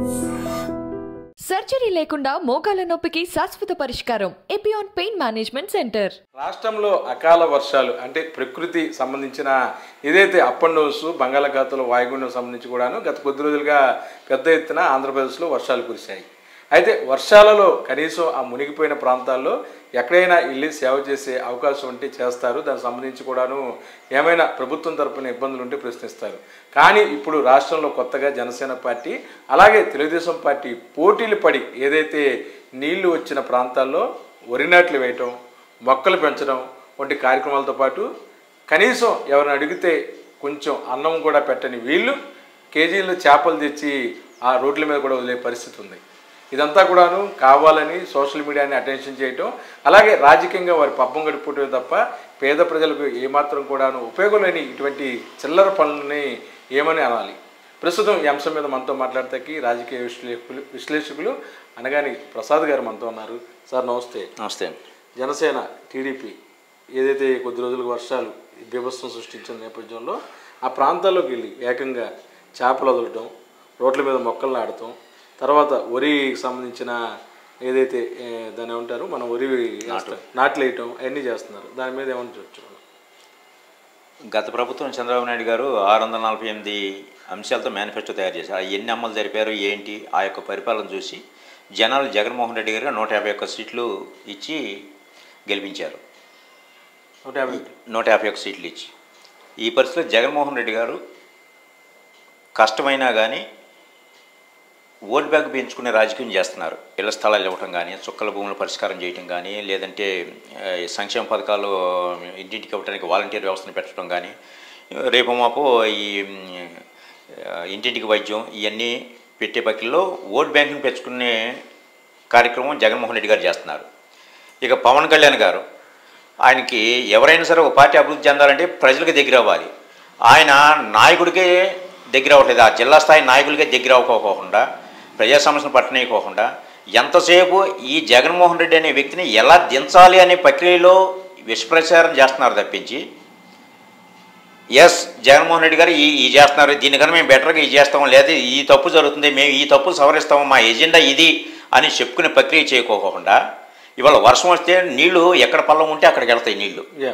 Surgery లేకుండా మోకాల నొప్పికి శాశ్వత పరిష్కారం ఎపియాన్ పెయిన్ మేనేజ్మెంట్ సెంటర్ రాష్ట్రంలో అకాల వర్షాలు అంటే ప్రకృతి సంబంధించిన ఏదైతే అప్ అండ్ డౌన్స్ బంగాళాఖాతంలో వాయుగుండం సంబంధించి కూడాను గత కొద్ది రోజులుగా పెద్ద ఎత్తున ఆంధ్రప్రదేశ్లో వర్షాలు కురిశాయి అయితే వర్షాలలో కనీసం ఆ మునిగిపోయిన ప్రాంతాల్లో ఎక్కడైనా వెళ్ళి సేవ చేసే అవకాశం ఉంటే చేస్తారు దానికి సంబంధించి కూడాను ఏమైనా ప్రభుత్వం తరపున ఇబ్బందులు ఉంటే ప్రశ్నిస్తారు కానీ ఇప్పుడు రాష్ట్రంలో కొత్తగా జనసేన పార్టీ అలాగే తెలుగుదేశం పార్టీ పోటీలు పడి ఏదైతే నీళ్లు వచ్చిన ప్రాంతాల్లో వరి నాట్లు వేయటం మొక్కలు పెంచడం వంటి కార్యక్రమాలతో పాటు కనీసం ఎవరిని అడిగితే కొంచెం అన్నం కూడా పెట్టని వీళ్ళు కేజీలు చేపలు తెచ్చి ఆ రోడ్ల మీద కూడా వదిలే పరిస్థితి ఉంది ఇదంతా కూడాను కావాలని సోషల్ మీడియాని అటెన్షన్ చేయటం అలాగే రాజకీయంగా వారి పబ్బం గడిపోవటమే తప్ప పేద ప్రజలకు ఏమాత్రం కూడాను ఉపయోగం లేని ఇటువంటి చిల్లర పనులని ఏమని అనాలి ప్రస్తుతం ఈ అంశం మీద మనతో మాట్లాడతాకి రాజకీయ విశ్లేషకులు విశ్లేషకులు అనగాని ప్రసాద్ గారు మనతో ఉన్నారు సార్ నమస్తే నమస్తే జనసేన టీడీపీ ఏదైతే కొద్ది రోజులకు వర్షాలు బీభత్సం సృష్టించిన నేపథ్యంలో ఆ ప్రాంతాల్లోకి వెళ్ళి ఏకంగా చేపలు వదలటం రోడ్ల మీద మొక్కలు నాటడం తర్వాత వరికి సంబంధించిన ఏదైతే ఏ, దాన్ని ఏమంటారు మనం వరి వేస్తాం, నాట్లు వేయటం అవన్నీ చేస్తున్నారు దాని మీద ఏమని చూడొచ్చు గత ప్రభుత్వం చంద్రబాబు నాయుడు గారు ఆరు వందల నలభై ఎనిమిది అంశాలతో మేనిఫెస్టో తయారు చేశారు ఆ ఎన్ని అమలు జరిపారు ఏంటి ఆ యొక్క పరిపాలన చూసి జనాలు జగన్మోహన్ రెడ్డి గారు నూట యాభై ఒక్క సీట్లు ఇచ్చి గెలిపించారు నూట యాభై ఒకటి. నూట యాభై ఒక్క సీట్లు ఇచ్చి ఈ పరిస్థితిలో జగన్మోహన్ రెడ్డి గారు కష్టమైనా కానీ ఓట్ బ్యాంక్ పెంచుకునే రాజకీయం చేస్తున్నారు ఇళ్ల స్థలాలు ఇవ్వటం కానీ చుక్కల భూముల పరిష్కారం చేయటం కానీ లేదంటే ఆ, సంక్షేమ పథకాలు ఇంటింటికి ఇవ్వడానికి వాలంటీర్ వ్యవస్థను పెట్టడం కానీ రేపు మాపు ఈ మ్, ఆ, ఇంటింటికి వైద్యం ఇవన్నీ పెట్టే పక్కల్లో ఓట్ బ్యాంకుని పెంచుకునే కార్యక్రమం జగన్మోహన్ రెడ్డి గారు చేస్తున్నారు ఇక పవన్ కళ్యాణ్ గారు ఆయనకి ఎవరైనా సరే ఒక పార్టీ అభివృద్ధి చెందాలంటే ప్రజలకు దగ్గర అవ్వాలి ఆయన నాయకుడికే దగ్గర అవ్వట్లేదు ఆ జిల్లా స్థాయి నాయకులకే దగ్గర అవ్వకోకుండా ప్రజా సమస్యను పట్టనీయకోకుండా ఎంతసేపు ఈ జగన్మోహన్ రెడ్డి అనే వ్యక్తిని ఎలా దించాలి అనే ప్రక్రియలో విషప్రచారం చేస్తున్నారు తప్పించి ఎస్ జగన్మోహన్ రెడ్డి గారు ఈ ఈ చేస్తున్నారు దీనికన్నా మేము బెటర్గా ఇది చేస్తాము లేదా ఈ తప్పు జరుగుతుంది మేము ఈ తప్పు సవరిస్తాము మా ఎజెండా ఇది అని చెప్పుకునే ప్రక్రియ చేయకోకుండా ఇవాళ వర్షం వస్తే నీళ్లు ఎక్కడ పల్లం ఉంటే అక్కడికి వెళ్తాయి నీళ్లు యా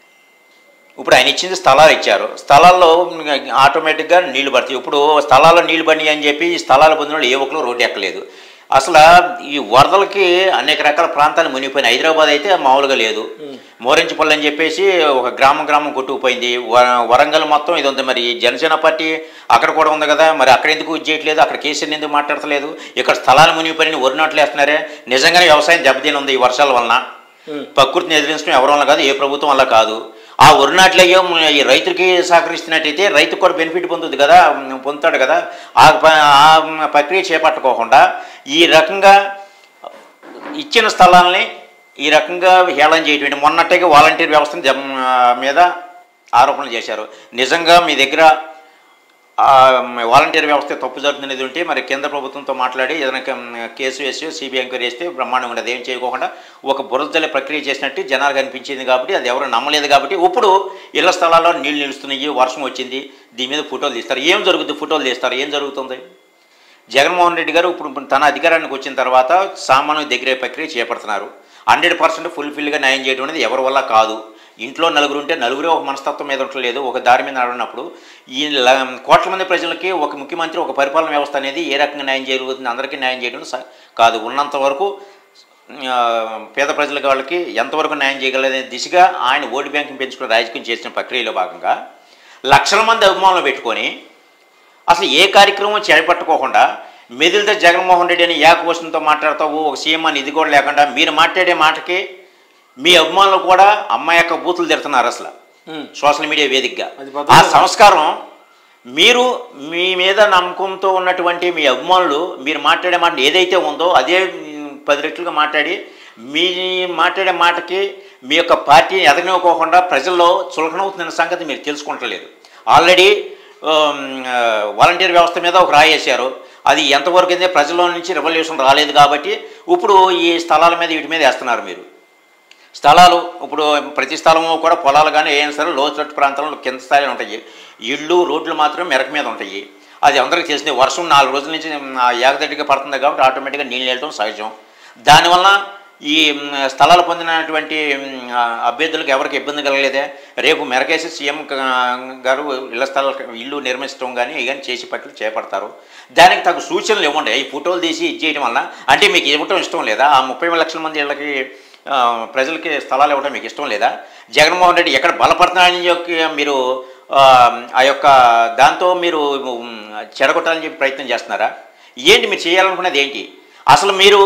ఇప్పుడు ఆయన ఇచ్చింది స్థలాలు ఇచ్చారు స్థలాల్లో ఆటోమేటిక్గా నీళ్లు పడతాయి ఇప్పుడు స్థలాల్లో నీళ్లు పడినాయి అని చెప్పి ఈ స్థలాలు పొందిన వాళ్ళు ఏ ఒక్కరు రోడ్డు ఎక్కలేదు అసలు ఈ వరదలకి అనేక రకాల ప్రాంతాలు మునిగిపోయినాయి హైదరాబాద్ అయితే మామూలుగా లేదు మోరించిపల్లి అని చెప్పేసి ఒక గ్రామం గ్రామం కొట్టుకుపోయింది వ- వరంగల్ మొత్తం ఇది ఉంది మరి జనసేన పార్టీ అక్కడ కూడా ఉంది కదా మరి అక్కడ ఎందుకు ఇది చేయట్లేదు అక్కడ కేసీఆర్ ఎందుకు మాట్లాడతలేదు ఇక్కడ స్థలాలు మునిగిపోయిన వరి నాట్లు వేస్తున్నారే నిజంగానే వ్యవసాయం దెబ్బతిని ఉంది ఈ వర్షాల వలన ప్రకృతిని ఎదిరించడం ఎవరి వల్ల కాదు ఏ ప్రభుత్వం వల్ల కాదు ఆ వరి నాట్లు అయ్యో ఈ రైతులకి సహకరిస్తున్నట్టయితే రైతుకు కూడా బెనిఫిట్ పొందుతుంది కదా పొందుతాడు కదా ఆ ప- ఆ ప్రక్రియ చేపట్టుకోకుండా ఈ రకంగా ఇచ్చిన స్థలాల్ని ఈ రకంగా హేళన చేయటం మొన్నట్టుగా వాలంటీర్ వ్యవస్థను జమ్ మీద ఆరోపణలు చేశారు నిజంగా మీ దగ్గర ఆ, వాలంటీర్ వ్యవస్థ తప్పు జరుగుతున్నది ఉంటే మరి కేంద్ర ప్రభుత్వంతో మాట్లాడి ఏదైనా క- కేసు వేసి సిబిఐ ఎంక్వైరీ చేస్తే బ్రహ్మాండంగా ఉండదు ఏం చేయకోకుండా ఒక బురదజల్లే ప్రక్రియ చేసినట్టు జనాలకు అనిపించింది కాబట్టి అది ఎవరు నమ్మలేదు కాబట్టి ఇప్పుడు ఇళ్ల స్థలాల్లో నీళ్లు నిలుస్తున్నాయి వర్షం వచ్చింది దీని మీద ఫోటోలు తీస్తారు ఏం జరుగుతుంది ఫోటోలు తీస్తారు ఏం జరుగుతుంది జగన్మోహన్ రెడ్డి గారు ఇప్పుడు తన అధికారానికి వచ్చిన తర్వాత సామాన్య దగ్గర ప్రక్రియ చేపడుతున్నారు హండ్రెడ్ పర్సెంట్ ఫుల్ఫిల్గా న్యాయం చేయడం అనేది ఎవరి వల్ల కాదు ఇంట్లో నలుగురు ఉంటే నలుగురే ఒక మనస్తత్వం మీద ఉండలేదు ఒక దారి మీద నడవనప్పుడు ఈ ల- కోట్ల మంది ప్రజలకి ఒక ముఖ్యమంత్రి ఒక పరిపాలన వ్యవస్థ అనేది ఏ రకంగా న్యాయం జరుగుతుంది అందరికీ న్యాయం చేయడం స- కాదు ఉన్నంత వరకు ఆ, పేద ప్రజలకి వాళ్ళకి ఎంతవరకు న్యాయం చేయగలనే దిశగా ఆయన ఓటు బ్యాంకుని పెంచుకుని రాజకీయం చేసిన ప్రక్రియలో భాగంగా లక్షల మంది అభిమానులు పెట్టుకొని అసలు ఏ కార్యక్రమం చేపట్టుకోకుండా మెదిలితే జగన్మోహన్ రెడ్డి అని ఏకవచనంతో మాట్లాడతావు ఒక సీఎం అని ఇది కూడా లేకుండా మీరు మాట్లాడే మాటకి మీ అభిమానులు కూడా అమ్మాయి యొక్క బూతులు తిడుతున్నారు అసలు సోషల్ మీడియా వేదికగా అది పద్ధతి ఆ సంస్కారం మీరు మీ మీద నమ్మకంతో ఉన్నటువంటి మీ అభిమానులు మీరు మాట్లాడే మాట ఏదైతే ఉందో అదే మ్, పది రెట్లుగా మాట్లాడి మీ మాట్లాడే మాటకి మీ యొక్క పార్టీని ఎదగనివ్వకోకుండా ప్రజల్లో చులకనవుతున్న సంగతి మీరు తెలుసుకుంటలేదు ఆల్రెడీ వాలంటీర్ వ్యవస్థ మీద ఒక రాయి వేశారు అది ఎంతవరకు అయితే ప్రజల్లో నుంచి రెవల్యూషన్ రాలేదు కాబట్టి ఇప్పుడు ఈ స్థలాల మీద వీటి మీద వేస్తున్నారు మీరు స్థలాలు ఇప్పుడు ప్రతి స్థలము కూడా పొలాలు కానీ ఏం సరే లోతట్టు ప్రాంతాల్లో కింద స్థాయిలో ఉంటాయి ఇళ్ళు రోడ్లు మాత్రం మెరక మీద ఉంటాయి అది అందరికీ తెలిసింది వర్షం నాలుగు రోజుల నుంచి ఏకదటిగా పడుతుంది కాబట్టి ఆటోమేటిక్గా నీళ్ళు వెళ్ళడం సహజం దానివల్ల ఈ మ్, స్థలాలు పొందినటువంటి మ్, ఆ, అభ్యర్థులకు ఎవరికి ఇబ్బంది కలగలేదే రేపు మెరకేసి సీఎం క- గారు ఇళ్ల స్థలాలు ఇల్లు నిర్మించడం కానీ ఇవన్నీ చేసి పట్లు చేపడతారు దానికి తగు సూచనలు ఇవ్వండి ఈ ఫోటోలు తీసి ఇది చేయడం వల్ల అంటే మీకు ఇవ్వటం ఇష్టం లేదా ఆ ముప్పై లక్షల మంది ఇళ్ళకి ఆ, ప్రజలకి స్థలాలు ఇవ్వడం మీకు ఇష్టం లేదా జగన్మోహన్ రెడ్డి ఎక్కడ బలపడుతున్నాడని చెప్పి మీరు ఆ, ఆ యొక్క దాంతో మీరు ఉమ్, చెడగొట్టాలని చెప్పి ప్రయత్నం చేస్తున్నారా ఏంటి మీరు చేయాలనుకున్నది ఏంటి అసలు మీరు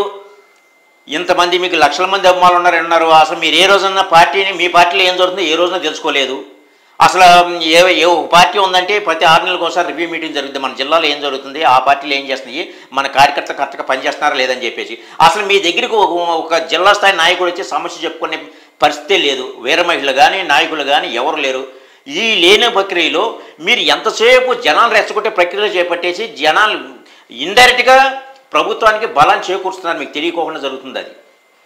ఇంతమంది మీకు లక్షల మంది అభిమానులు ఉన్నారు అన్నారు అసలు మీరు ఏ రోజున పార్టీని మీ పార్టీలో ఏం జరుగుతుందో ఏ రోజున తెలుసుకోలేదు అసలు ఏ ఏ ఒక పార్టీ ఉందంటే ప్రతి ఆరు నెలలకు ఒకసారి రివ్యూ మీటింగ్ జరుగుతుంది మన జిల్లాలో ఏం జరుగుతుంది ఆ పార్టీలు ఏం చేస్తున్నాయి మన కార్యకర్తలు కరెక్ట్గా పనిచేస్తున్నారా లేదని చెప్పేసి అసలు మీ దగ్గరికి ఒక ఒక జిల్లా స్థాయి నాయకుడు వచ్చి సమస్య చెప్పుకునే పరిస్థితే లేదు వీర మహిళలు కానీ నాయకులు కానీ ఎవరు లేరు ఈ లేని ప్రక్రియలో మీరు ఎంతసేపు జనాలు రెచ్చగొట్టే ప్రక్రియలో చేపట్టేసి జనాలు ఇండైరెక్ట్గా ప్రభుత్వానికి బలాన్ని చేకూరుస్తున్నారు మీకు తెలియకోకుండా జరుగుతుంది అది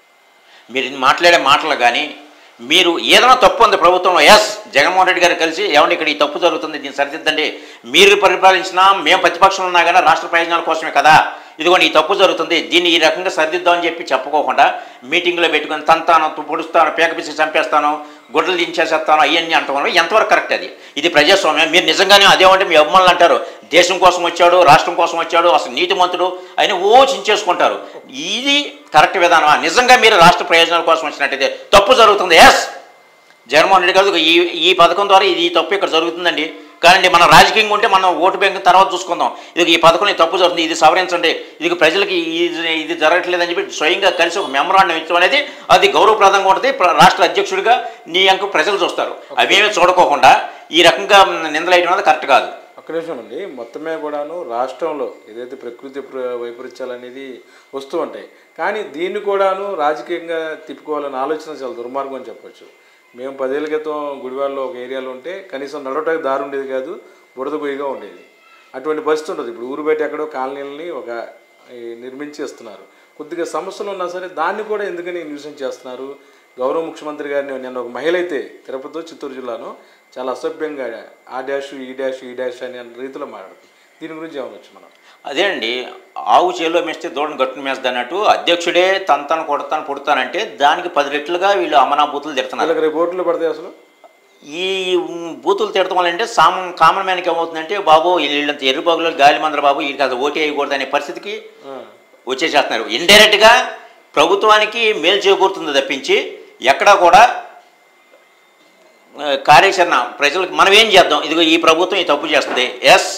మీరు ఇది మాట్లాడే మాటలు కానీ మీరు ఏదైనా తప్పు ఉంది ప్రభుత్వంలో ఎస్ జగన్మోహన్ రెడ్డి గారు కలిసి ఏమంటే ఇక్కడ ఈ తప్పు జరుగుతుంది దీన్ని సరిదిద్దండి మీరు పరిపాలించినా మేము ప్రతిపక్షంలో ఉన్నా కానీ రాష్ట్ర ప్రయోజనాల కోసమే కదా ఇదిగోండి ఈ తప్పు జరుగుతుంది దీన్ని ఈ రకంగా సరిదిద్దామని చెప్పి చెప్పుకోకుండా మీటింగ్లో పెట్టుకొని తంతాను పొడుస్తాను పేకపిసి చంపేస్తాను గుడ్డలు దించేసేస్తాను అవన్నీ అంటాను ఎంతవరకు కరెక్ట్ అది ఇది ప్రజాస్వామ్యం మీరు నిజంగానే అదేమంటే మీ అభిమానులు అంటారు దేశం కోసం వచ్చాడు రాష్ట్రం కోసం వచ్చాడు అసలు నీతిమంతుడు అని ఓ చించేసుకుంటారు ఇది కరెక్ట్ విధానమా నిజంగా మీరు రాష్ట్ర ప్రయోజనాల కోసం వచ్చినట్టయితే తప్పు జరుగుతుంది ఎస్ జగన్మోహన్ రెడ్డి గారు ఈ ఈ పథకం ద్వారా ఇది ఈ తప్పు ఇక్కడ జరుగుతుందండి కానీ మన రాజకీయంగా ఉంటే మనం ఓటు బ్యాంక్ తర్వాత చూసుకుందాం ఇది ఈ పథకం ఈ తప్పు జరుగుతుంది ఇది సవరించండి ఇది ప్రజలకి ఇది ఇది జరగట్లేదని చెప్పి స్వయంగా కలిసి ఒక మెమరాండం ఇచ్చడం అనేది అది గౌరవప్రదంగా ఉంటుంది ప్ర- రాష్ట్ర అధ్యక్షుడిగా నీ అంక ప్రజలు చూస్తారు అవేమీ చూడకోకుండా ఈ రకంగా నిందలేయడం అనేది కరెక్ట్ కాదు ఒక్క నిమిషం అండి మొత్తమే కూడాను రాష్ట్రంలో ఏదైతే ప్రకృతి ప్ర- వైపరీత్యాలు అనేది వస్తూ ఉంటాయి కానీ దీన్ని కూడాను రాజకీయంగా తిప్పుకోవాలని ఆలోచన చాలా దుర్మార్గం అని చెప్పొచ్చు మేము పదేళ్ల క్రితం గుడివాడలో ఒక ఏరియాలో ఉంటే కనీసం నడవటానికి దారి ఉండేది కాదు బురద పొయ్యిగా ఉండేది అటువంటి పరిస్థితి ఉంటుంది ఇప్పుడు ఊరు బయట ఎక్కడో కాలనీలని ఒక ఈ, నిర్మించి ఇస్తున్నారు కొద్దిగా సమస్యలు ఉన్నా సరే దాన్ని కూడా ఎందుకని న్యూసెన్స్ చేస్తున్నారు గౌరవ ముఖ్యమంత్రి గారిని నేను ఒక మహిళ అయితే తిరుపతిలో చిత్తూరు జిల్లాలో చాలా అసభ్యంగా ఆ డాష్ ఈ డాష్ ఈ డాష్ అని అనే రీతిలో మాట్లాడుతుంది దీని గురించి ఏమనొచ్చు మనం అదే అండి ఆవు చేలో మేస్తే దూడను గట్టును మేస్తుంది అన్నట్టు అధ్యక్షుడే తంతాను కొడతాను పుడతానంటే దానికి పది రెట్లుగా వీళ్ళు అమనా బూతులు తిడుతున్నారు వాళ్ళకి రేపు ఓట్లు పడతాయి అసలు ఈ బూతులు తిడతాం వల్ల అంటే సామ్ కామన్ మ్యాన్కి ఏమవుతుందంటే బాబు వీళ్ళంత ఎర్రిబాగులో గాలి మందర బాబు వీడికి అది ఓటు వేయకూడదు అనే పరిస్థితికి ఆ. వచ్చేసేస్తున్నారు ఇండైరెక్ట్గా ప్రభుత్వానికి మేలు చేకూరుతుంది తప్పించి ఎక్కడా కూడా ఆ, కార్యాచరణ ప్రజలకు మనం ఏం చేద్దాం ఇదిగో ఈ ప్రభుత్వం ఈ తప్పు చేస్తుంది ఎస్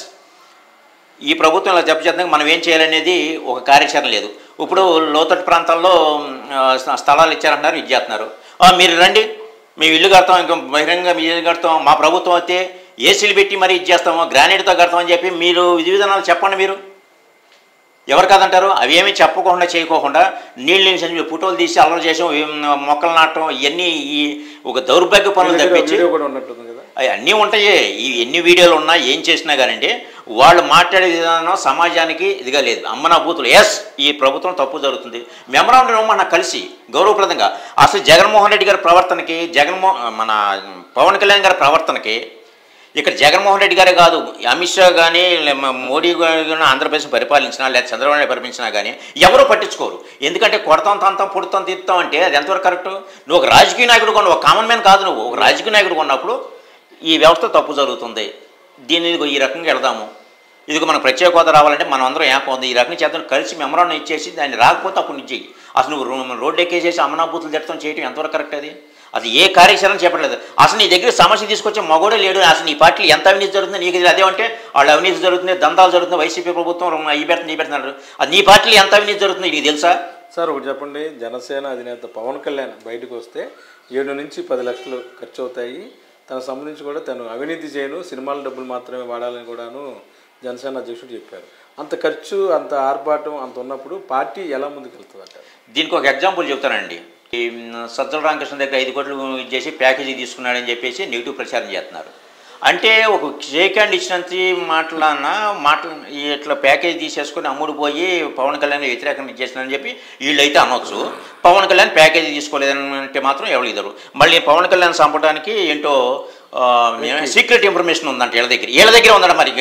ఈ ప్రభుత్వం ఇలా జప్పు చేద్దాం మనం ఏం చేయాలనేది ఒక కార్యాచరణ లేదు ఇప్పుడు లోతట్టు ప్రాంతాల్లో ఆ, స్థ- స్థలాలు ఇచ్చారంటున్నారు ఇది చేస్తున్నారు ఆ, మీరు రండి మేము ఇల్లు కడతాం ఇంకా బహిరంగ మీ ఇల్లు కడతాం మా ప్రభుత్వం అయితే ఏసీలు పెట్టి మరి ఇది చేస్తాము గ్రానైట్తో కడతామని చెప్పి మీరు విధి విధానాలు చెప్పండి మీరు ఎవరు కాదంటారు అవి ఏమీ చెప్పకుండా చేయకోకుండా నీళ్ళు నిమిషం ఫోటోలు తీసి అల్లరి చేసాం మొక్కలు నాటడం ఇవన్నీ ఈ ఒక దౌర్భాగ్య పనులు వీళ్ళ దగ్గర తప్పించి వీడియో కూడా ఉన్నట్టుంది కదా అవి అన్నీ ఉంటాయి ఈ ఎన్ని వీడియోలు ఉన్నా ఏం చేసినా కానండి వాళ్ళు మాట్లాడే విధానం సమాజానికి ఇదిగా లేదు అమ్మనా బూతులు ఎస్ ఈ ప్రభుత్వం తప్పు జరుగుతుంది మెమరాండం మన కలిసి గౌరవప్రదంగా అసలు జగన్మోహన్ రెడ్డి గారి ప్రవర్తనకి జగన్మో మన పవన్ కళ్యాణ్ గారి ప్రవర్తనకి ఇక్కడ జగన్మోహన్ రెడ్డి గారే కాదు అమిత్ షా కానీ మోడీ గాని ఆంధ్రప్రదేశ్ పరిపాలించినా లేదా చంద్రబాబు నాయుడు పరిపాలించినా కానీ ఎవరు పట్టించుకోరు ఎందుకంటే కొడతాం తంతాం పుడతాం తీస్తాం అంటే అది ఎంతవరకు కరెక్ట్ నువ్వు ఒక రాజకీయ నాయకుడు కొన్నావు ఒక కామన్ మ్యాన్ కాదు నువ్వు ఒక రాజకీయ నాయకుడు కొన్నప్పుడు ఈ వ్యవస్థ తప్పు జరుగుతుంది దీన్ని ఇదిగో ఈ రకంగా వెళదాము ఇదిగో మనకు ప్రత్యేక హోదా రావాలంటే మనం అందరం ఏకపోతుంది ఈ రకంగా చేద్దాం కలిసి మెమరాన్ని ఇచ్చేసి దాన్ని రాకపోతే అప్పుడు నుంచి అసలు నువ్వు రో- రోడ్డు ఎక్కేసేసి అమనాభూతులు తిట్టడం చేయడం ఎంతవరకు కరెక్ట్ అది అది ఏ కార్యాచరణ చేపట్టలేదు అసలు నీ దగ్గర సమస్య తీసుకొచ్చే మగోడే లేడు అసలు నీ పార్టీలో ఎంత అవినీతి జరుగుతుంది నీకు తెలియదు. అదేమంటే వాళ్ళు అవినీతి జరుగుతుంది దందాలు జరుగుతుంది వైసీపీ ప్రభుత్వం ఈ పెడుతుంది ఈ పెడుతున్నారు అది నీ పార్టీలో ఎంత అవినీతి జరుగుతుంది నీకు తెలుసా సార్ ఒకటి చెప్పండి జనసేన అధినేత పవన్ కళ్యాణ్ బయటకు వస్తే ఏడు నుంచి పది లక్షలు ఖర్చు అవుతాయి తనకు సంబంధించి కూడా తను అవినీతి చేయను సినిమాల డబ్బులు మాత్రమే వాడాలని కూడాను జనసేన అధ్యక్షుడు చెప్పారు అంత ఖర్చు అంత ఆర్భాటం అంత ఉన్నప్పుడు పార్టీ ఎలా ముందుకు వెళ్తుంది అంటారు దీనికి ఒక ఎగ్జాంపుల్ చెప్తానండి ఈ మ్, సజ్జల రామకృష్ణ దగ్గర ఐదు కోట్లు ఇచ్చేసి ప్యాకేజీ తీసుకున్నాడని చెప్పేసి నెగిటివ్ ప్రచారం చేస్తున్నారు అంటే ఒక షేక్ హ్యాండ్ ఇచ్చినంత మాటలన్న మాటలు ఇట్లా ప్యాకేజ్ తీసేసుకొని అమ్ముడు పోయి పవన్ కళ్యాణ్ వ్యతిరేకంగా చేసినారని చెప్పి వీళ్ళైతే అనొచ్చు పవన్ కళ్యాణ్ ప్యాకేజీ తీసుకోలేదని అంటే మాత్రం ఎవరు ఇద్దరు మళ్ళీ పవన్ కళ్యాణ్ చంపడానికి ఏంటో సీక్రెట్ ఇన్ఫర్మేషన్ ఉందంట వీళ్ళ దగ్గర వీళ్ళ దగ్గర ఉందంట మరి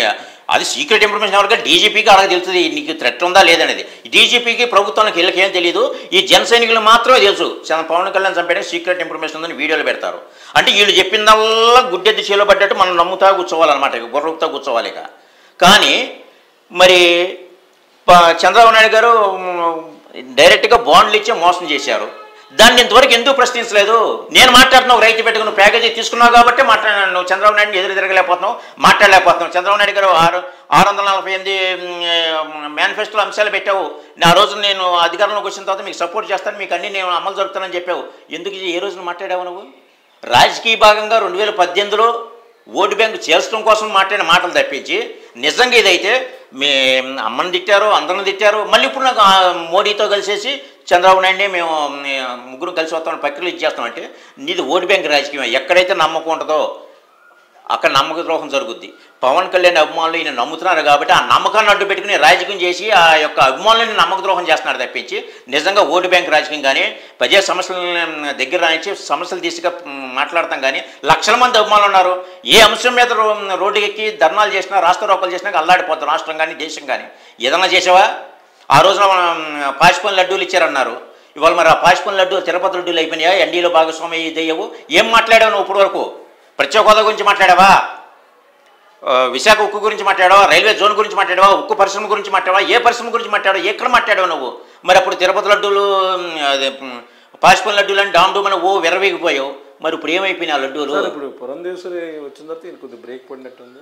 అది సీక్రెట్ ఇన్ఫర్మేషన్ ఎవరికి డీజీపీకి అడగ తెలుస్తుంది నీకు థ్రెట్ ఉందా లేదనేది డీజీపీకి ప్రభుత్వానికి వీళ్ళకి ఏం తెలియదు ఈ జన సైనికులు మాత్రమే తెలుసు చంద్ర- పవన్ కళ్యాణ్ చంపేయడానికి సీక్రెట్ ఇన్ఫర్మేషన్ ఉందని వీడియోలు పెడతారు అంటే వీళ్ళు చెప్పిందల్లా గుడ్డెద్దు చేలో పడ్డట్టు మనం నమ్ముతా కూర్చోవాలన్నమాట ఇక బుర్రకుతా కూర్చోవాలి ఇక కానీ మరి ప- చంద్రబాబు నాయుడు గారు మ్, డైరెక్ట్గా బాండ్లు ఇచ్చి మోసం చేశారు దాన్ని ఇంతవరకు ఎందుకు ప్రశ్నించలేదు నేను మాట్లాడుతున్నావు రైతు పెట్టుకుని ప్యాకేజీ తీసుకున్నావు కాబట్టి మాట్లాడినాను నువ్వు చంద్రబాబు నాయుడు ఎదురు తిరగలేకపోతున్నావు మాట్లాడలేకపోతున్నావు చంద్రబాబు నాయుడు గారు ఆరు ఆరు వందల నలభై ఎనిమిది మేనిఫెస్టోలో అంశాలు పెట్టావు ఆ రోజు నేను అధికారంలోకి వచ్చిన తర్వాత మీకు సపోర్ట్ చేస్తాను మీకు అన్ని నేను అమలు జరుపుతానని చెప్పావు ఎందుకు ఇది ఏ రోజున మాట్లాడావు నువ్వు రాజకీయ భాగంగా రెండు వేల పద్దెనిమిదిలో ఓటు బ్యాంకు చేర్చడం కోసం మాట్లాడిన మాటలు తప్పించి నిజంగా ఇదైతే మీ అమ్మని తిట్టారు అందరిని తిట్టారు మళ్ళీ ఇప్పుడు నాకు ఆ మోడీతో కలిసేసి చంద్రబాబు నాయుడిని మేము మ్, ముగ్గురు కలిసి వస్తామని పక్కలు ఇచ్చేస్తామంటే నీది ఓటు బ్యాంక్ రాజకీయం ఎక్కడైతే నమ్మకం ఉంటుందో అక్కడ నమ్మక ద్రోహం జరుగుద్ది పవన్ కళ్యాణ్ అభిమానులు ఈయన నమ్ముతున్నారు కాబట్టి ఆ నమ్మకాన్ని అడ్డు పెట్టుకుని రాజకీయం చేసి ఆ యొక్క అభిమానులని నమ్మక ద్రోహం చేస్తున్నారు తప్పించి నిజంగా ఓటు బ్యాంక్ రాజకీయం కానీ ప్రజా సమస్యలను దగ్గర రాయించి సమస్యలు తీసుకు మాట్లాడతాం కానీ లక్షల మంది అభిమానులు ఉన్నారు ఏ అంశం మీద రో- రోడ్డు ఎక్కి ధర్నాలు చేసినా రాష్ట్ర రోకలు చేసినా అల్లాడిపోతాం రాష్ట్రం కానీ దేశం కానీ ఏదన్నా చేసావా ఆ రోజున మనం పాచిపని లడ్డూలు ఇచ్చారన్నారు ఇవాళ మరి ఆ పాచిపని లడ్డూలు తిరుపతి లడ్డూలు అయిపోయినాయా ఎన్డీలో భాగస్వామి ఇదయ్యవు ఏం మాట్లాడావు నువ్వు ఇప్పటి వరకు ప్రత్యేక హోదా గురించి మాట్లాడావా ఆ, విశాఖ ఉక్కు గురించి మాట్లాడావా రైల్వే జోన్ గురించి మాట్లాడావా ఉక్కు పరిశ్రమ గురించి మాట్లాడావా ఏ పరిశ్రమ గురించి మాట్లాడావు ఎక్కడ మాట్లాడావు నువ్వు మరి అప్పుడు తిరుపతి లడ్డూలు మ్, అదే మ్, పాచిపని లడ్డూలు అని డామ్ డూమ్ అని ఓ విరవీగిపోయావు మరి ఇప్పుడు ఏమైపోయినాయి ఆ లడ్డూలు సార్ ఇప్పుడు పురంధేశ్వరి వచ్చిన తర్వాత ఈయన కొద్దిగా బ్రేక్ పడినట్టుంది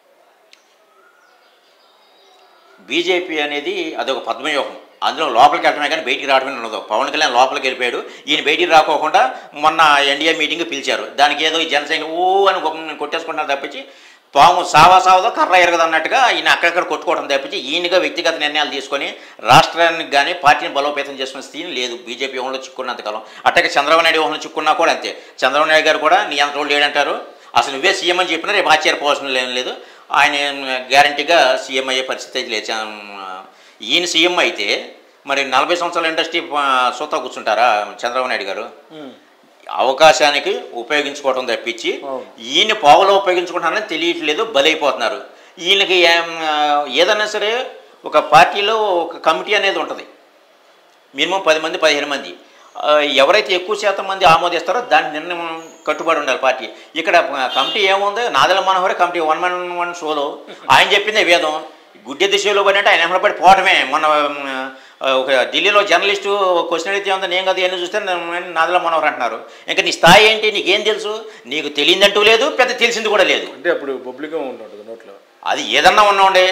బీజేపీ అనేది అదొక పద్మవ్యూహం అందులో లోపలికి వెళ్ళడమే కానీ బయటికి రావడమే ఉండదు పవన్ కళ్యాణ్ లోపలికి వెళ్ళిపోయాడు ఈయన బయటికి రాకోకుండా మొన్న ఎన్డీఏ మీటింగ్ పిలిచారు దానికి ఏదో ఈ జనసేన ఓ అని గొప్ప కొట్టేసుకుంటారు తప్పించి పాము సావా సావదో కర్ర ఎరగదు అన్నట్టుగా ఈయన అక్కడక్కడ కొట్టుకోవడం తప్పించి ఈయనగా వ్యక్తిగత నిర్ణయాలు తీసుకొని రాష్ట్రానికి కానీ పార్టీని బలోపేతం చేసుకునే స్థితి లేదు బీజేపీ వ్యూహంలో చిక్కున్నంతకాలం అట్టగే చంద్రబాబు నాయుడు వ్యూహంలో చిక్కున్నా కూడా అంతే చంద్రబాబు నాయుడు గారు కూడా నీ అంత రోజులు లేడంటారు అసలు నువ్వే సీఎం అని చెప్పినా రేపు ఆశ్చర్యపోవాల్సిన ఏం లేదు ఆయన గ్యారంటీగా సీఎం అయ్యే పరిస్థితి అయితే లేదు చ- ఈయన సీఎం అయితే మరి నలభై సంవత్సరాల ఇండస్ట్రీ సూతా కూర్చుంటారా చంద్రబాబు నాయుడు గారు అవకాశానికి ఉపయోగించుకోవడం తప్పించి అవును. ఈయన పావులో ఉపయోగించుకుంటారని తెలియట్లేదు బలైపోతున్నారు ఈయనకి ఏం- ఏదన్నా సరే ఒక పార్టీలో ఒక కమిటీ అనేది ఉంటుంది మినిమం పది మంది పదిహేను మంది ఆ, ఎవరైతే ఎక్కువ శాతం మంది ఆమోదిస్తారో దాని నిర్ణయం కట్టుబడి ఉండాలి పార్టీ ఇక్కడ ఆ, కమిటీ ఏముంది నాదల మనోహరే కమిటీ వన్ వన్ వన్ షోలో ఆయన చెప్పిందే వేదం గుడ్డె దిశలో పడినట్టు ఆయన వెనకబడి పోవటమే మన ఆ, ఒక ఢిల్లీలో జర్నలిస్టు క్వశ్చన్ అడిగితే ఏముంది నేను కదా ఎన్ని చూస్తే నేను నాదల మనోహర్ అంటున్నారు ఇంకా నీ స్థాయి ఏంటి నీకేం తెలుసు నీకు తెలియదంటూ లేదు పెద్ద తెలిసింది కూడా లేదు అంటే అప్పుడు పబ్లిక్గా ఉంటుంటుంది నోట్లో అది ఏదన్నా ఉన్నాండే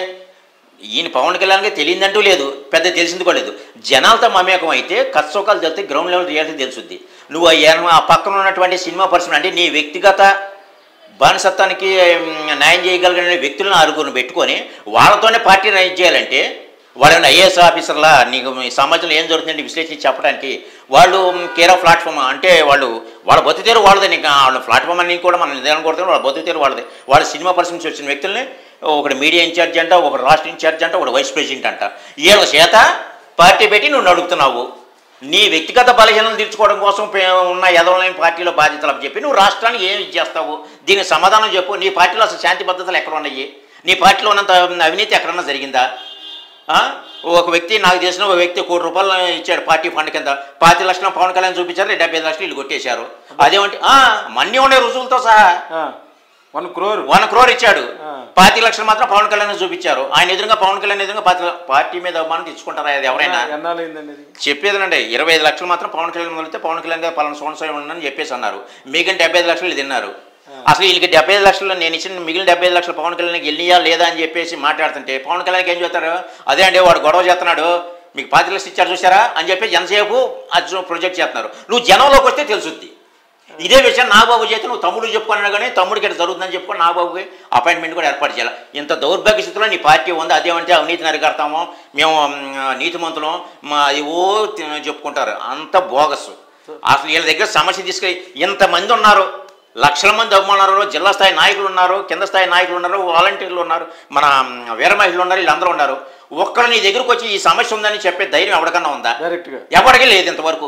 ఈయన పవన్ కళ్యాణ్కి తెలియదంటూ లేదు పెద్ద తెలిసింది కూడా లేదు జనాలతో మమేకం అయితే కష్టసుఖాలు తెలిస్తే గ్రౌండ్ లెవెల్ రియాలిటీ తెలుసుద్ది నువ్వు ఆ ఎన- ఆ పక్కన ఉన్నటువంటి సినిమా పర్సన్ అంటే నీ వ్యక్తిగత బానిసత్వానికి మ్, న్యాయం చేయగలిగిన వ్యక్తులను ఆరుగురిని పెట్టుకొని వాళ్ళతోనే పార్టీ రైజ్ చేయాలంటే వాళ్ళని ఐఏఎస్ ఆఫీసర్లా నీకు ఈ సమాజంలో ఏం జరుగుతుందంటే విశ్లేషించి చెప్పడానికి వాళ్ళు కేర్ ఆఫ్ ప్లాట్ఫామ్ అంటే వాళ్ళు వాళ్ళ బతుకుతేరు వాళ్ళదే నీకు వాళ్ళ ప్లాట్ఫామ్ అని కూడా మనం నిదానం కొడుతున్నాం వాళ్ళ బతుకుతేరు వాళ్ళదే వాళ్ళ సినిమా పర్సన్ నుంచి వచ్చిన వ్యక్తుల్ని ఒకటి మీడియా ఇన్ఛార్జ్ అంట ఒక రాష్ట్ర ఇన్ఛార్జ్ అంట ఒక వైస్ ప్రెసిడెంట్ అంట వీళ్ళ చేత పార్టీ పెట్టి నువ్వు నడుపుతున్నావు నీ వ్యక్తిగత బలహీనలు తీర్చుకోవడం కోసం పే- ఉన్న ఎదవలేని పార్టీలో బాధ్యతలు చెప్పి నువ్వు రాష్ట్రానికి ఏం ఇచ్చేస్తావు దీనికి సమాధానం చెప్పు నీ పార్టీలో అసలు శాంతి భద్రతలు ఎక్కడ ఉన్నాయి నీ పార్టీలో ఉన్నంత అవినీతి ఎక్కడన్నా జరిగిందా ఆ? ఒక వ్యక్తి నాకు తెలిసిన ఒక వ్యక్తి కోటి రూపాయలు ఇచ్చాడు పార్టీ ఫండ్ కింద పాతి లక్షలు పవన్ కళ్యాణ్ చూపించారు డెబ్బై ఐదు లక్షలు వీళ్ళు కొట్టేశారు అదేమంటే ఆ, మన్నీ ఉండే రుజువులతో సహా వన్ క్రోర్ వన్ క్రోర్ ఇచ్చాడు ఆ. పాతి లక్షలు మాత్రం పవన్ కళ్యాణ్ చూపించారు ఆయన ఎదురుగా పవన్ కళ్యాణ్ ఎదురుగా పాతి పార్టీ మీద అవమానం తెచ్చుకుంటారా అది ఎవరైనా ఎన్నాళ్ళైందండి ఇది చెప్పేదనండి ఇరవై ఐదు లక్షలు మాత్రం పవన్ కళ్యాణ్ మొదలైతే పవన్ కళ్యాణ్ గారు పలానా సంవత్సరం ఉండని చెప్పేసి అన్నారు మిగిలిన డెబ్బై ఐదు లక్షలు ఇది తిన్నారు అసలు వీళ్ళకి డెబ్బై ఐదు లక్షలు నేను ఇచ్చిన మిగిలిన డెబ్బై ఐదు లక్షలు పవన్ కళ్యాణ్కి వెళ్ళియా లేదా అని చెప్పేసి మాట్లాడుతుంటే పవన్ కళ్యాణ్కి ఏం చేస్తారు అదే అండి వాడు గొడవ చేస్తున్నాడు మీకు పాతి లక్షలు ఇచ్చారు చూసారా అని చెప్పి ఎంతసేపు అది ప్రొజెక్ట్ చేస్తున్నారు నువ్వు జనంలోకి వస్తే తెలుసుద్ది ఇదే విషయం నాగబాబు చేతి నువ్వు తమ్ముడు చెప్పుకున్నా కానీ తమ్ముడికి ఇట్లా జరుగుతుందని చెప్పుకొని నాగబాబుకి అపాయింట్మెంట్ కూడా ఏర్పాటు చేయాలి ఇంత దౌర్భాగ్య స్థితిలో నీ పార్టీ ఉంది అదేమంటే అవినీతి నరికడతాము మేము మ్, నీతిమంతులం మా అది ఓ తి- చెప్పుకుంటారు అంత బోగస్ అసలు వీళ్ళ దగ్గర సమస్య తీసుకెళ్ళి ఇంతమంది ఉన్నారు లక్షల మంది అభిమానులు జిల్లా స్థాయి నాయకులు ఉన్నారు కింద స్థాయి నాయకులు ఉన్నారు వాలంటీర్లు ఉన్నారు మన మ్, వీర మహిళలు ఉన్నారు వీళ్ళందరూ ఉన్నారు ఒక్కరు నీ దగ్గరకు వచ్చి ఈ సమస్య ఉందని చెప్పే ధైర్యం ఎవరికన్నా ఉందా డైరెక్ట్గా ఎవరికి లేదు ఇంతవరకు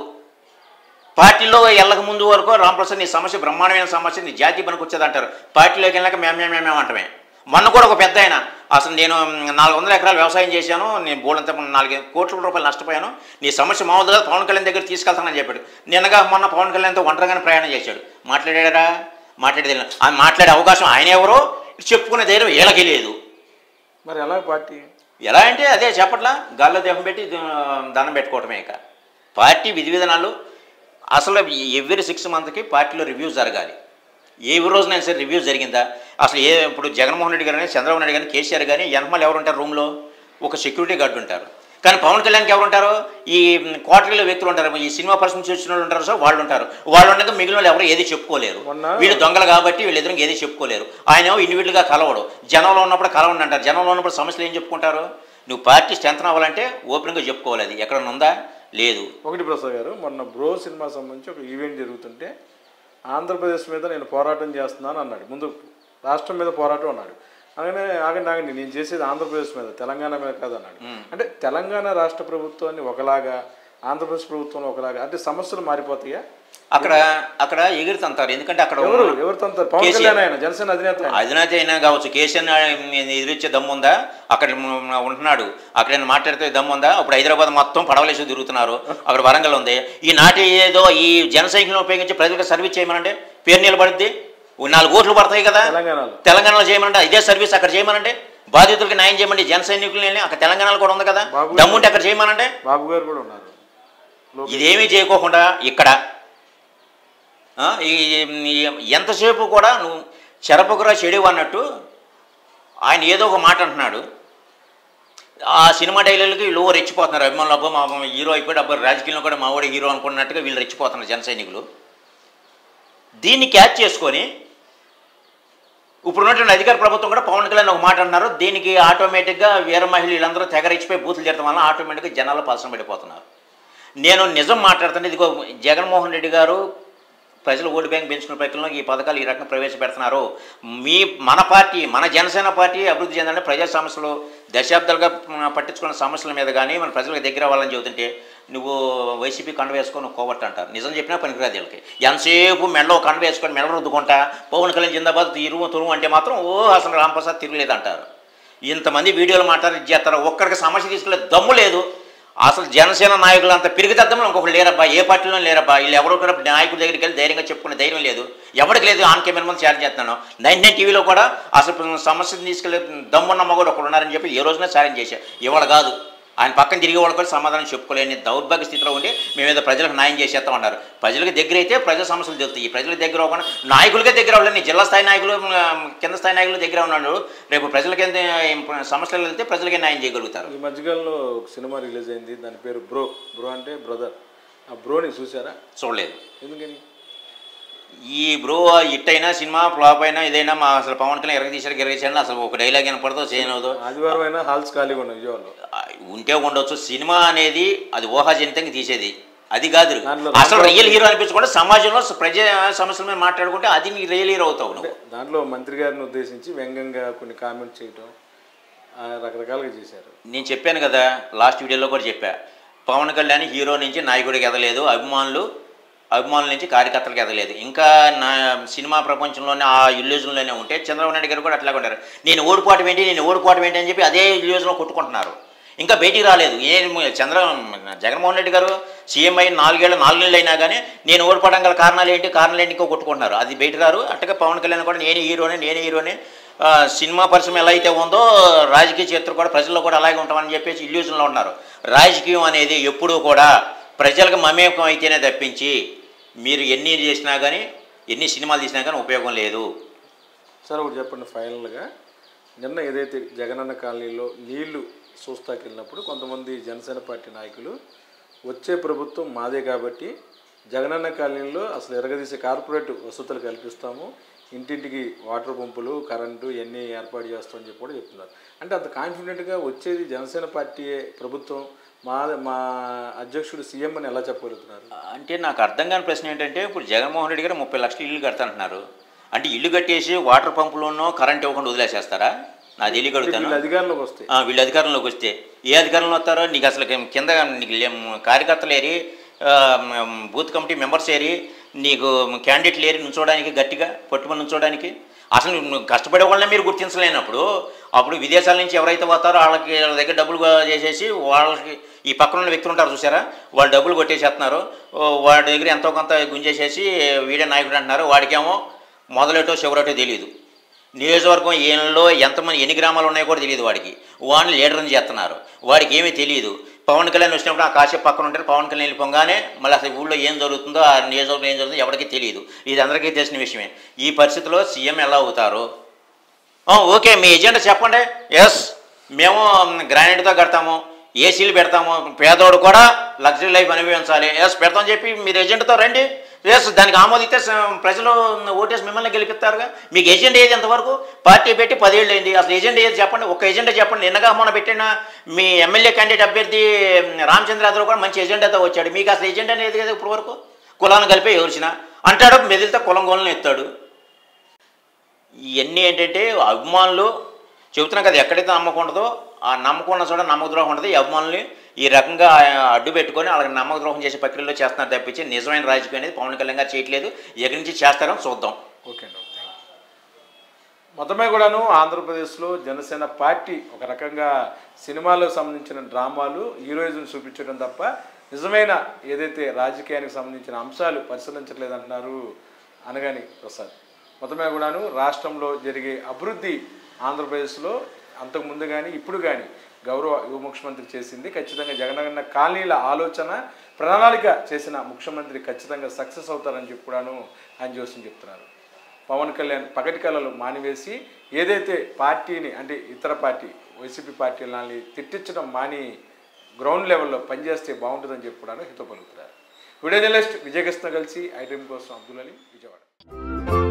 పార్టీలో వెళ్ళక ముందు వరకు రామప్రసాద్ నీ సమస్య బ్రహ్మాండమైన సమస్య నీ జాతి పనికి వచ్చేది అంటారు పార్టీలోకి వెళ్ళాక మేము మేము మేము అంటమే మొన్న కూడా ఒక పెద్ద ఆయన అసలు నేను నాలుగు వందల ఎకరాలు వ్యవసాయం చేశాను నేను బోర్డంతా నాలుగు కోట్ల రూపాయలు నష్టపోయాను నీ సమస్య మామూలుగా పవన్ కళ్యాణ్ దగ్గర తీసుకెళ్తానని చెప్పాడు నిన్నగా మొన్న పవన్ కళ్యాణ్తో ఒంటరిగానే ప్రయాణం చేశాడు మాట్లాడారా మాట్లాడేది లేదు. ఆ మాట్లాడే అవకాశం ఆయన ఎవరో చెప్పుకునే ధైర్యం వీళ్ళకి లేదు మరి ఎలా పార్టీ ఎలా అంటే అదే చెప్పట్లా గాల్లో దేహం పెట్టి ద- దండం పెట్టుకోవటమే ఇక పార్టీ విధి విధానాలు అసలు ఎవ్రీ సిక్స్ మంత్కి పార్టీలో రివ్యూ జరగాలి ఏ రోజునైనా సరే రివ్యూ జరిగిందా అసలు ఏ ఇప్పుడు జగన్మోహన్ రెడ్డి గారు కానీ చంద్రబాబు నాయుడు కానీ కేసీఆర్ కానీ వెనకమాల ఎవరు ఉంటారు రూమ్లో ఒక సెక్యూరిటీ గార్డు ఉంటారు కానీ పవన్ కళ్యాణ్కి ఎవరు ఉంటారు ఈ క్వార్టర్లో వ్యక్తులు ఉంటారు ఈ సినిమా పర్సన్ నుంచి వచ్చిన వాళ్ళు ఉంటారు సార్ వాళ్ళు ఉంటారు వాళ్ళు ఉండగా మిగిలిన వాళ్ళు ఎవరు ఏది చెప్పుకోలేరు మొన్న- వీళ్ళు దొంగలు కాబట్టి వీళ్ళు ఎదురు ఏది చెప్పుకోలేరు ఆయన ఏమో ఇండివిజువల్గా కలవడు జనంలో ఉన్నప్పుడు కలవండి అంటారు జనంలో ఉన్నప్పుడు సమస్యలు ఏం చెప్పుకుంటారు నువ్వు పార్టీ స్ట్రెంత్ అవ్వాలంటే ఓపెన్గా చెప్పుకోవాలి అది ఎక్కడన్నా ఉందా లేదు ఒకటి ప్రసాద్ గారు మొన్న బ్రో సినిమా సంబంధించి ఒక ఈవెంట్ జరుగుతుంటే ఆంధ్రప్రదేశ్ మీద నేను పోరాటం చేస్తున్నాను అన్నాడు ముందు రాష్ట్రం మీద పోరాటం అన్నాడు అలానే ఆగండి ఆగండి నేను చేసేది ఆంధ్రప్రదేశ్ మీద తెలంగాణ మీద కాదు అన్నాడు అంటే తెలంగాణ రాష్ట్ర ప్రభుత్వాన్ని ఒకలాగా ఆంధ్రప్రదేశ్ ప్రభుత్వంలో ఒకలాగా అంటే సమస్యలు మారిపోతాయా అక్కడ అక్కడ ఎగురుతంటారు ఎందుకంటే అక్కడ ఎవరు ఉన్న- ఎవరు తంతారు పవన్ కేసీఆర్. కళ్యాణ్ ఆయన జనసేన అధినేత ఆయన. అధినేత అయినా కావచ్చు కేసీఆర్ ఎదిరించే దమ్ము ఉందా అక్కడ మ- ఉంటున్నాడు అక్కడ నేను మాట్లాడితే దమ్ము ఉందా ఇప్పుడు హైదరాబాద్ మొత్తం పడవలేసి తిరుగుతున్నారు అక్కడ వరంగల్ ఉంది ఈ నాటి ఏదో ఈ జన సైకిల్ని ఉపయోగించి ప్రజలకు సర్వీస్ చేయమనంటే పేరు నిలబడుద్ది ఓ నాలుగు ఓట్లు పడతాయి కదా తెలంగాణలో తెలంగాణలో చేయమంటే ఇదే సర్వీస్ అక్కడ చేయమనంటే బాధితులకి న్యాయం చేయమండి జన సైనికులని అక్కడ తెలంగాణలో కూడా ఉంది కదా బాబు- దమ్ముంటే అక్కడ చేయమనంటే బాబు గారు కూడా ఉన్నారు లోకేష్. ఇదేమీ చేయకోకుండా ఇక్కడ ఆ, ఈ ఈ- ఎంతసేపు కూడా నువ్వు చెరపకురా చెడివు అన్నట్టు ఆయన ఏదో ఒక మాట అంటున్నాడు ఆ సినిమా డైలాగులకి వీళ్ళు ఓ రెచ్చిపోతున్నారు అభిమానులు అబ్బా మా హీరో అయిపోయాడు అబ్బా రాజకీయంలో కూడా మా వాడు హీరో అనుకున్నట్టుగా వీళ్ళు రెచ్చిపోతున్నారు జన సైనికులు దీన్ని క్యాచ్ చేసుకొని ఇప్పుడు ఉన్నటువంటి అధికార ప్రభుత్వం కూడా పవన్ కళ్యాణ్ ఒక మాట అన్నారు దీనికి ఆటోమేటిక్గా వీర మహిళలు వీళ్ళందరూ తెగరిచ్చిపోయి బూతులు తిడటం వల్ల ఆటోమేటిక్గా జనాలు పలసం పడిపోతున్నారు నేను నిజం మాట్లాడుతాను ఇదిగో జగన్మోహన్ రెడ్డి గారు ప్రజలు ఓటు బ్యాంక్ పెంచుకునే ప్రక్రియలో ఈ పథకాలు ఈ రకంగా ప్రవేశపెడుతున్నారు మీ మన పార్టీ మన జనసేన పార్టీ అభివృద్ధి చెందాలని ప్రజా సమస్యలు దశాబ్దాలుగా మ, పట్టించుకున్న సమస్యల మీద కానీ మన ప్రజలకు దగ్గర అవ్వాలని చెబుతుంటే నువ్వు వైసీపీ కండ వేసుకొని కోవట్టు అంటారు నిజం చెప్పినా పనికిరాదు వీళ్ళకి ఎంతసేపు మెడలో కండ వేసుకొని మెడ రుద్దుకుంటా పవన్ కళ్యాణ్ జిందాబాద్ తిరుగు తురుము అంటే మాత్రం ఓ అసలు రాంప్రసాద్ తిరగలేదు అంటారు ఇంతమంది వీడియోలు మాట్లాడి ఇది చేస్తారు ఒక్కడికి సమస్య తీసుకునే దమ్ము లేదు అసలు జనసేన నాయకులు అంత పిరిగితద్దంలో ఇంకొకరు లేరబ్బా ఏ పార్టీలో లేరబ్బా వీళ్ళు ఎవరో కూడా నాయకుడి దగ్గరికి వెళ్ళి ధైర్యంగా చెప్పుకునే ధైర్యం లేదు ఎవరికి లేదు ఆన్ కెమెరా ముందు షేర్ చేస్తున్నాను నైన్ నైన్ టీవీలో కూడా అసలు సమస్యను తీసుకెళ్ళి దమ్మున్న మగోడు ఒకడు ఉన్నారని చెప్పి ఏ రోజున సాయం చేశా ఇవాళ కాదు ఆయన పక్కన తిరిగి వాళ్ళు కూడా సమాధానం చెప్పుకోలేని దౌర్భాగ్య స్థితిలో ఉండి మేము ఏదో ప్రజలకు న్యాయం చేసేస్తాం అన్నారు ప్రజలకు దగ్గర అయితే ప్రజల సమస్యలు తెలుస్తాయి ప్రజలకు దగ్గర అవ్వకుండా నాయకులకే దగ్గర అవ్వలేదు జిల్లా స్థాయి నాయకులు ఆ, కింద స్థాయి నాయకులు దగ్గర ఉన్నాడు రేపు ప్రజలకి ఎంత సమస్యలు వెళ్తే ప్రజలకే న్యాయం చేయగలుగుతారు ఈ మధ్యకాలంలో ఒక సినిమా రిలీజ్ అయింది దాని పేరు బ్రో బ్రో అంటే బ్రదర్ ఆ బ్రోని చూసారా చూడలేదు ఎందుకని ఈ బ్రో హిట్ అయినా సినిమా ఫ్లాప్ అయినా ఇదైనా మా అసలు పవన్ కళ్యాణ్ ఎరగ తీసాడు ఎరగ తీసాడు అసలు ఒక డైలాగ్ వినపడదో చేయనవదో ఆదివారం అయినా హాల్స్ ఖాళీగా ఉన్నాయి విజయవాడలో ఆ, ఉంటే ఉండొచ్చు సినిమా అనేది అది ఊహాజనితంగా తీసేది అది కాదు దాంట్లో అసలు రియల్ హీరో అనిపించకుండా సమాజంలో ప్రజా సమస్యల మీద మాట్లాడుకుంటే అది నీ రియల్ హీరో అవుతావు నువ్వు దాంట్లో మంత్రి గారిని ఉద్దేశించి వ్యంగ్యంగా కొన్ని కామెంట్స్ చేయటం ఆ, రకరకాలుగా చేశారు నేను చెప్పాను కదా లాస్ట్ వీడియోలో కూడా చెప్పా పవన్ కళ్యాణ్ హీరో నుంచి నాయకుడికి ఎదలేదు అభిమానులు అభిమానుల నుంచి కార్యకర్తలకు ఎదలేదు ఇంకా నా సినిమా ప్రపంచంలోనే ఆ ఇల్యూజన్లోనే ఉంటే చంద్రబాబు నాయుడు గారు కూడా అట్లాగే ఉంటారు నేను ఓడిపోవటం ఏంటి నేను ఓడిపోవటం ఏంటి అని చెప్పి అదే ఇల్యూజన్లో కొట్టుకుంటున్నారు ఇంకా బయటికి రాలేదు ఏ చంద్ర జగన్మోహన్ రెడ్డి గారు సీఎం అయిన నాలుగేళ్ళు నాలుగేళ్ళు అయినా కానీ నేను ఓడిపోవడం గల కారణాలు ఏంటి కారణాలు ఏంటి ఇంకో కొట్టుకుంటున్నారు అది బయట రారు అట్టగా పవన్ కళ్యాణ్ కూడా నేనే హీరోనే నేనే హీరోనే ఆ, సినిమా పరిశ్రమ ఎలా అయితే ఉందో రాజకీయ చరిత్ర కూడా ప్రజల్లో కూడా అలాగే ఉంటామని చెప్పేసి ఇల్యూజన్లో ఉన్నారు రాజకీయం అనేది ఎప్పుడూ కూడా ప్రజలకు మమేకం అయితేనే తప్పించి మీరు ఎన్ని చేసినా కానీ ఎన్ని సినిమాలు తీసినా కానీ ఉపయోగం లేదు సార్ ఒకటి చెప్పండి ఫైనల్గా నిన్న ఏదైతే జగనన్న కాలనీలో నీళ్లు చూస్తాకి వెళ్ళినప్పుడు కొంతమంది జనసేన పార్టీ నాయకులు వచ్చే ప్రభుత్వం మాదే కాబట్టి జగనన్న కాలనీలో అసలు ఎరగదీసే కార్పొరేట్ వసతులు కల్పిస్తాము ఇంటింటికి వాటర్ పంపులు కరెంటు ఇవన్నీ ఏర్పాటు చేస్తామని చెప్పి కూడా చెప్తున్నారు అంటే అంత కాన్ఫిడెంట్గా వచ్చేది జనసేన పార్టీ ప్రభుత్వం మా మా అధ్యక్షుడు సీఎం అని ఎలా చెప్పగలుగుతున్నారు అంటే నాకు అర్థం కాని ప్రశ్న ఏంటంటే ఇప్పుడు జగన్మోహన్ రెడ్డి గారు ముప్పై లక్షలు ఇల్లు కడతాంటున్నారు అంటే ఇల్లు కట్టేసి వాటర్ పంపులోనో కరెంట్ ఇవ్వకుండా వదిలేసేస్తారా నా తెలియగలుగుతాను వీళ్ళు అధికారంలోకి వస్తే ఆ, వీళ్ళు అధికారంలోకి వస్తే ఏ అధికారంలో వస్తారో నీకు అసలు కింద నీకు లే- కార్యకర్తలు ఏరి ఆ, మ్, బూత్ కమిటీ మెంబర్స్ ఏరి నీకు క్యాండిడేట్లు ఏరి నుంచోడానికి గట్టిగా పట్టుమని నుంచోడానికి అసలు నువ్వు కష్టపడే వాళ్ళని మీరు గుర్తించలేనప్పుడు అప్పుడు విదేశాల నుంచి ఎవరైతే వస్తారో వాళ్ళకి వాళ్ళ దగ్గర డబ్బులు చేసేసి వాళ్ళకి ఈ పక్కన ఉన్న వ్యక్తులు ఉంటారు చూసారా వాళ్ళు డబ్బులు కొట్టేసేస్తున్నారు ఓ వాడి దగ్గర ఎంతో కొంత గుంజేసేసి వీడే నాయకుడు అంటున్నారు వాడికేమో మొదలెటో చివరటో తెలియదు నియోజకవర్గం ఏళ్ళలో ఎంతమంది ఎన్ని గ్రామాలు ఉన్నాయో కూడా తెలియదు వాడికి వాడిని లీడర్ని చేస్తున్నారు వాడికి ఏమీ తెలియదు పవన్ కళ్యాణ్ వచ్చినప్పుడు ఆ కాసేపు పక్కన ఉంటారు పవన్ కళ్యాణ్ వెళ్ళిపోగానే మళ్ళీ అసలు ఊళ్ళో ఏం జరుగుతుందో ఆ నియోజకవర్గం ఏం జరుగుతుందో ఎవరికీ తెలియదు ఇది అందరికీ తెలిసిన విషయమే ఈ పరిస్థితిలో సీఎం ఎలా అవుతారు ఆ, ఓకే మీ ఎజెండా చెప్పండి ఎస్ మేము గ్రానైట్తో కడతాము ఏసీలు పెడతాము పేదోడు కూడా లగ్జరీ లైఫ్ అనుభవించాలి ఎస్ పెడతామని చెప్పి మీరు ఎజెండాతో రండి ఎస్ దానికి ఆమోదిస్తే స- ప్రజలు ఓటేసి మిమ్మల్ని గెలిపిస్తారుగా మీకు ఎజెండా ఏది ఎంతవరకు పార్టీ పెట్టి పదేళ్ళు అయింది అసలు ఎజెండా ఏది చెప్పండి ఒక ఎజెండా చెప్పండి నిన్నగా మొన్న పెట్టిన మీ ఎమ్మెల్యే క్యాండిడేట్ అభ్యర్థి రామచంద్ర యాదవ్ కూడా మంచి ఎజెండాతో వచ్చాడు మీకు అసలు ఎజెండా అనేది కదా ఇప్పటి వరకు కులాన్ని కలిపి ఎవరిచిన అంటాడు మెదిలితే కులం గోలను ఎత్తాడు ఇవన్నీ ఏంటంటే అభిమానులు చెబుతున్నాం కదా ఎక్కడైతే నమ్మకం ఉండదో ఆ నమ్మకం ఉన్న చోట నమ్మక ద్రోహం ఉంటుంది ఈ అభిమానులు ఈ రకంగా అడ్డు పెట్టుకొని వాళ్ళకి నమ్మక ద్రోహం చేసే ప్రక్రియలో చేస్తున్నారు తప్పించి నిజమైన రాజకీయం అనేది పవన్ కళ్యాణ్ గారు చేయట్లేదు ఎక్కడి నుంచి చేస్తారో చూద్దాం ఓకే అండి థ్యాంక్ యూ మొత్తమే కూడాను ఆంధ్రప్రదేశ్లో జనసేన పార్టీ ఒక రకంగా సినిమాలకు సంబంధించిన డ్రామాలు హీరోయిజం చూపించడం తప్ప నిజమైన ఏదైతే రాజకీయానికి సంబంధించిన అంశాలు పరిశీలించట్లేదంటున్నారు అనగాని ప్రసాద్ మొత్తమే కూడాను రాష్ట్రంలో జరిగే అభివృద్ధి ఆంధ్రప్రదేశ్లో అంతకుముందు కానీ ఇప్పుడు కానీ గౌరవ యువ ముఖ్యమంత్రి చేసింది ఖచ్చితంగా జగనన్న కాలనీల ఆలోచన ప్రణాళిక చేసిన ముఖ్యమంత్రి ఖచ్చితంగా సక్సెస్ అవుతారని చెప్పి కూడాను ఆయన జోస్యం చెప్తున్నారు పవన్ కళ్యాణ్ పగటి కళలు మానివేసి ఏదైతే పార్టీని అంటే ఇతర పార్టీ వైసీపీ పార్టీలని తిట్టించడం మాని గ్రౌండ్ లెవెల్లో పనిచేస్తే బాగుంటుందని చెప్పి కూడా హితో పలుకుతున్నారు వీడియో జర్నలిస్ట్ విజయకృష్ణ కలిసి ఐటెం కోసం అబ్దుల్ అలీ విజయవాడ